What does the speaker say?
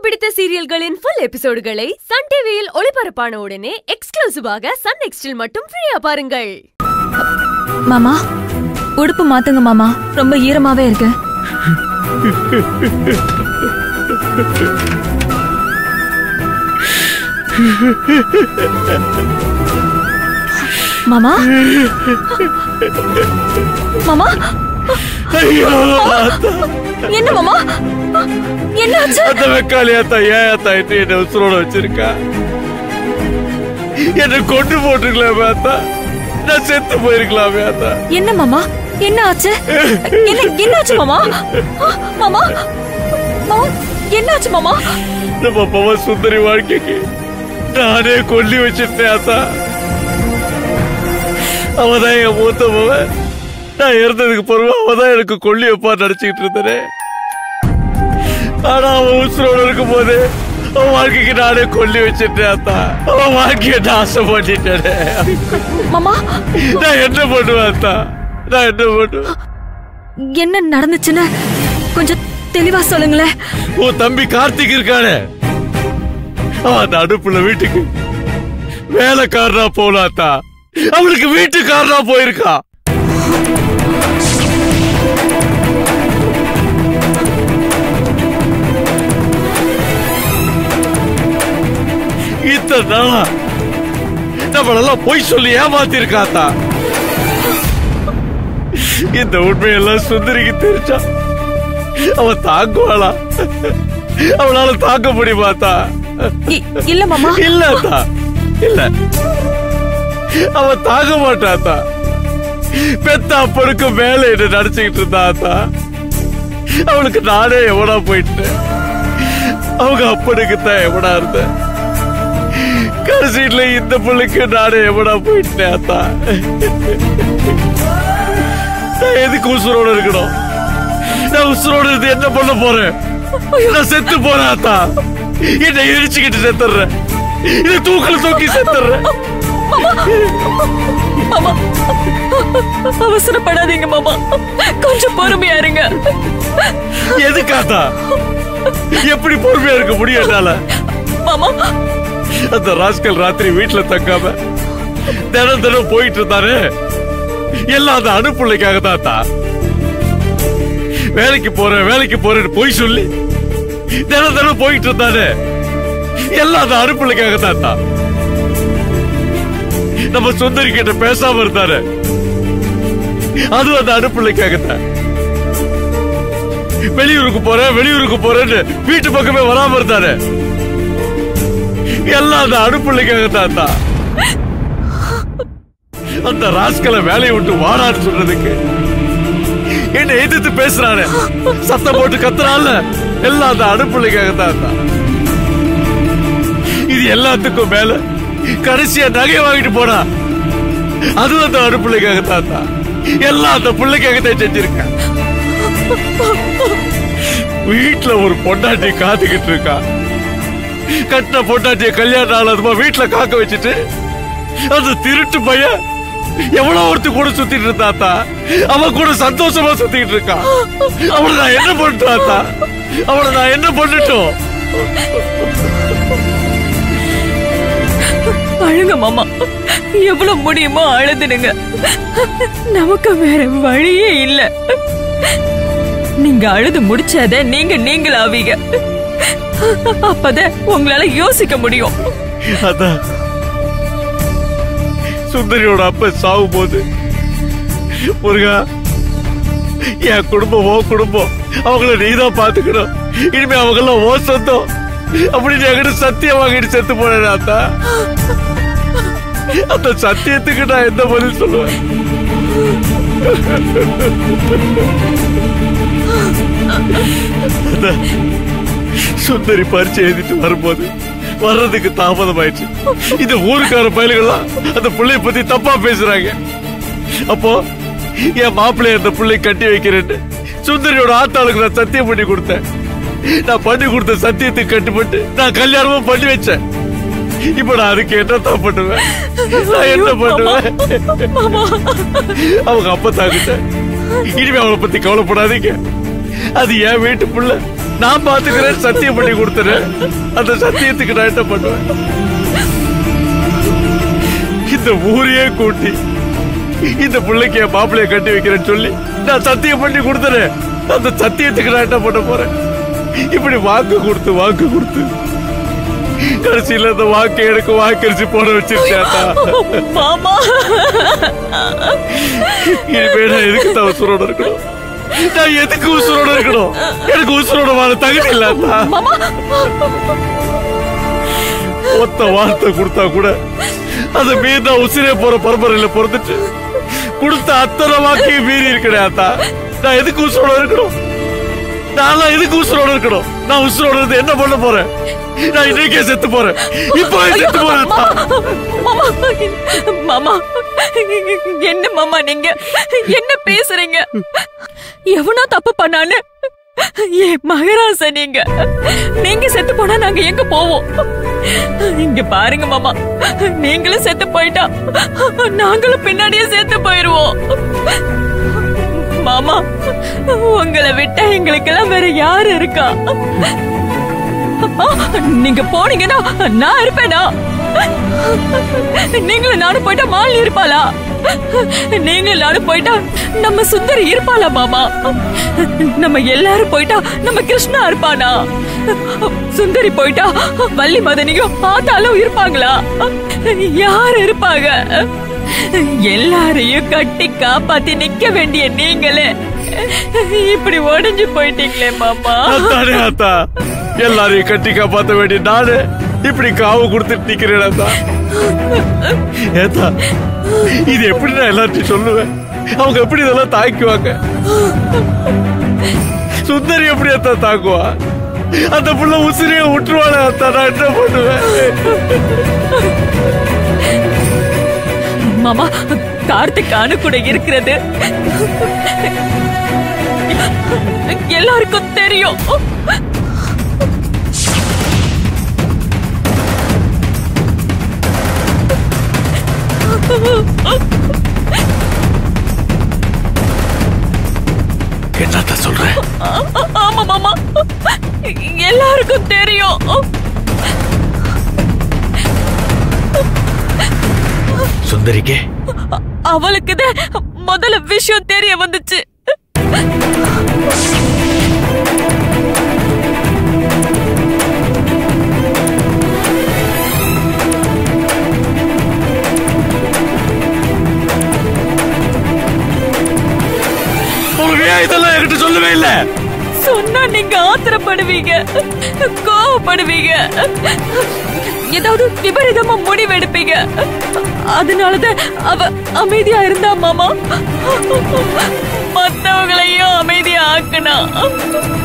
பிடித்த சீரியல்களின் full எபிசோடுகளை Sun டிவியில் ஒளிபரப்பான உடனே எக்ஸ்க்ளூசிவாக சன் நெக்ஸ்டில் மட்டும் ஃப்ரீயா பாருங்கள் மாமா உடுப்பு மாத்துங்க மாமா ரொம்ப ஈரமாவே இருக்கு மாமா மாமா ஐயோ அத்தா, என்ன மாமா என்னாச்சு அந்த வெக்காளி அத்தா ஏன் அத்தா இன்னும் என்ன உசுரோட வச்சிருக்கா என்ன கொண்டு போட்டுருக்கலாமே அத்தா நான் செத்து போயிருக்கலாமே அத்தா என்ன மாமா என்ன ஆச்சு என்ன என்னாச்சு மாமா மாமா மாமா என்னாச்சு மாமா நம்ம பவன் சுந்தரி வாழ்க்கைக்கு நானே கொல்லி வச்சிருந்தேன் அத்தா அவதான் என் மூத்த பவன் நான் இறந்ததுக்கு பிறகு அவதான் எனக்கு கொல்லி வைப்பா நடிச்சுக்கிட்டு இருந்தேன் ஆனா அவன் உசுரோட இருக்கும் போது அவன் வாழ்க்கைக்கு நானே கொல்லி வச்சிருந்தேன் அத்தா அவன் வாழ்க்கையை நாசம் பண்ணிட்டேனே மாமா நான் என்ன பண்ணுவேன் அத்தா நான் என்ன பண்ணுவேன் என்ன நடந்துச்சுன்னு கொஞ்சம் தெளிவா சொல்லுங்களேன் உன் தம்பி கார்த்திக் இருக்கானே அவன் அந்த அடுப்புல வீட்டுக்கு வேலைக்காரனா போலாத்தா அவனுக்கு வீட்டுக்காரனா போயிருக்கா இத்தனை நாளா நம்மளெல்லாம் பொய் சொல்லி ஏமாத்திருக்காத்தா இந்த உண்மையெல்லாம் சுந்தரிக்கு தெரிஞ்சா அவன் தாங்குவாளா அவளால தாங்க முடியுமாத்தா இ- இல்ல மாமா இல்லத்தா இல்ல அவன் தாங்க மாட்டாத்தா பெத்த அப்பனுக்கு மேல என்ன நடிச்சுக்கிட்டு இருந்தாத்தா அவளுக்கு நானே எவனா போயிட்டு அவங்க அப்பனுக்கு தான் எவனா இருந்தேன் கடைசியில இந்த பிள்ளைக்கு நானே எவனா போயிட்டேன் அத்தா நான் எதுக்கு உசுரோட இருக்கணும் நான் உசுரோட இருந்து என்ன பண்ண போறேன் நான் செத்து போறேன் அத்தா என்னை இடிச்சுக்கிட்டு செத்துறேன் இதை தூக்கல தூக்கி செத்துறேன் மாமா அவசரப்படாதீங்க மாமா கொஞ்சம் பொறுமையா இருங்க எதுக்காத்தா எப்படி பொறுமையா இருக்க முடியும் என்னால மாமா அந்த ராஸ்கல் ராத்திரி வீட்டுல தங்காம தினம் தினம் போயிட்டு இருந்தாரு எல்லாம் அந்த அனுப்புள்ளைக்காக தாத்தா வேலைக்கு போறேன் வேலைக்கு போறேன்னு போய் சொல்லி தினம் தினம் போயிட்டு இருந்தாரு எல்லாம் அந்த அனுப்புள்ளைக்காக தாத்தா நம்ம சுந்தரி கிட்ட பேசாம இருந்தாரு அதுவும் அந்த அனுப்புள்ளைக்காகத்தான் வெளியூருக்கு போறேன் வெளியூருக்கு போறேன்னு வீட்டு பக்கமே வராம இருந்தாரு எல்லாம் அந்த அடுப்புள்ளைக்காக தாத்தா அந்த ராஸ்கலை வேலையை விட்டு வாடான்னு சொல்றதுக்கு என்ன எதிர்த்து பேசுறானே சத்தம் போட்டு கத்துறான்ல எல்லாம் அந்த அடுப்புள்ளைக்காக தாத்தா இது எல்லாத்துக்கும் மேல கடைசியா நகையை வாங்கிட்டு போனா அதுவும் அந்த அடுப்புள்ளைக்காக தாத்தா எல்லாம் அந்த பிள்ளைக்காக தான் செஞ்சிருக்கேன் வீட்டுல ஒரு பொண்டாட்டி காத்துக்கிட்டு இருக்கா கட்டின பொண்டாட்டிய கல்யாணம் ஆனதுமா வீட்டுல காக்க வச்சுட்டு அந்த திருட்டு பையன் எவ்வளவு ஒருத்தி கூட சுத்திட்டு இருந்தாத்தா அவன் கூட சந்தோஷமா சுத்திட்டு இருக்கான் அவளை நான் என்ன பண்ணிட்டாத்தா அவளை நான் என்ன பண்ணட்டும் அழுங்க மாமா எவ்வளவு முடியுமோ அழுதுடுங்க நமக்கு வேற வழியே இல்ல நீங்க அழுது முடிச்சாத நீங்க நீங்களாவீங்க அப்பதான் உங்களால யோசிக்க முடியும் அதான் சுந்தரியோட அப்ப சாவும் போது முருகா என் குடும்பம் ஓ குடும்பம் அவங்கள நீதான் பாத்துக்கணும் இனிமே அவங்க எல்லாம் ஓ சொந்தம் அப்படின்னு என்கிட்ட சத்தியம் வாங்கிட்டு செத்து போனேன் அத்தா அந்த சத்தியத்துக்கு நான் எந்த பதில் சொல்லுவேன் அதான், சுந்தரி பரிச்சை எழுதிட்டு வரும்போது வர்றதுக்கு தாமதம் ஆயிடுச்சு இந்த ஊருக்கார பயல்கள்லாம் அந்த பிள்ளைய பத்தி தப்பா பேசுறாங்க அப்போ என் மாப்பிள்ளைய அந்த பிள்ளை கட்டி வைக்கிறேன்னு சுந்தரியோட ஆத்தாளுக்கு நான் சத்தியம் பண்ணி கொடுத்தேன் நான் பண்ணி கொடுத்த சத்தியத்துக்கு கட்டுப்பட்டு நான் கல்யாணமும் பண்ணி வச்சேன் இப்ப நான் அதுக்கு என்ன தான் பண்ணுவேன் நான் என்ன பண்ணுவேன் அவங்க அப்பா தாக்கிட்ட இனிமே அவளை பத்தி கவலைப்படாதீங்க அது என் வீட்டு புள்ள நான் பாத்துக்கிறேன் சத்தியம் பண்ணி கொடுத்துறேன் அந்த சத்தியத்துக்கு நான் என்ன பண்ணுவேன் இந்த ஊரையே கூட்டி இந்த பிள்ளைக்கு என் மாப்பிளைய கட்டி வைக்கிறேன்னு சொல்லி நான் சத்தியம் பண்ணி கொடுத்துறேன் அந்த சத்தியத்துக்கு நான் என்ன பண்ண போறேன் இப்படி வாக்கு கொடுத்து வாக்கு கொடுத்து கடைசியில அந்த வாக்கு எனக்கு வாக்கரிசி போட வச்சிருச்சேட்டா மாமா இனிமே நான் எதுக்கு தான் உசுரோட இருக்கணும் நான் எதுக்கு உசுரோட இருக்கணும் எனக்கு உசுரோட வாழ தகுதி இல்லாதா மாமா ஒத்த வார்த்தை கொடுத்தா கூட அது மீறி நான் உசிரே போற பரம்பரையில பிறந்துட்டு கொடுத்த அத்தனை வாக்கையும் மீறி இருக்கிறேன் நான் எதுக்கு உசுரோட இருக்கணும் நான் எதுக்கு உசுரோட இருக்கணும் நான் உசுரோட இருந்து என்ன பண்ண போறேன் நான் இன்னைக்கே செத்து போறேன் இப்போ செத்து போறேன் அத்தா. மாமா மாமா என்ன மாமா நீங்க என்ன பேசுறீங்க எவனோ தப்பு பண்ணான்னு ஏன் மகராச நீங்க நீங்க செத்து போனா நாங்க எங்க போவோம் இங்க பாருங்க மாமா நீங்களும் செத்து போயிட்டா நாங்களும் பின்னாடியே செத்து போயிருவோம் மாமா உங்களை விட்டா எங்களுக்கெல்லாம் வேற யாரு இருக்கா ஆ, நீங்க போனீங்கன்னா நான் இருப்பேனா நீங்களும் நானும் போயிட்டா மாலினி இருப்பாளா நீங்களும் நானும் போயிட்டா நம்ம சுந்தரி இருப்பாளா மாமா நம்ம எல்லாரும் போயிட்டா நம்ம கிருஷ்ணா இருப்பானா சுந்தரி போயிட்டா வள்ளி மதனியும் ஆத்தாலும் இருப்பாங்களா யார் இருப்பாங்க எல்லாரையும் கட்டி காப்பாத்தி நிக்க வேண்டிய நீங்களே இப்படி உடைஞ்சு போயிட்டீங்களே மாமா அத்தானே அத்தா எல்லாரையும் கட்டி காப்பாத்த வேண்டிய நானு இப்படி காவு கொடுத்துட்டு நிக்கிறேன் அத்தா ஏத்தா இது எப்படி நான் எல்லார்ட்டையும் சொல்லுவேன் அவங்க எப்படி இதெல்லாம் தாக்குவாங்க சுந்தரி எப்படி அத்தா தாக்குவா அந்த புள்ள உசிரியை விட்டுருவாளே அத்தா நான் என்ன பண்ணுவேன் மாமா கார்த்திக் அணு கூட இருக்கிறது எல்லாருக்கும் தெரியும் என்னத்த சொல்றேன் ஆமா மாமா எல்லாருக்கும் தெரியும் சுந்தரிக்கே அவளுக்கு தான் முதல்ல விஷயம் தெரிய வந்துச்சு உங்களுக்கு ஏன் இதெல்லாம் என்கிட்ட சொல்லவே இல்லை சொன்னா நீங்க ஆத்திரப்படுவீங்க கோவப்படுவீங்க ஏதாவது விபரீதமா முடிவெடுப்பீங்க அதனாலதான் அவ அமைதியா இருந்தா மாமா மத்தவங்களையும் அமைதியா ஆக்குனா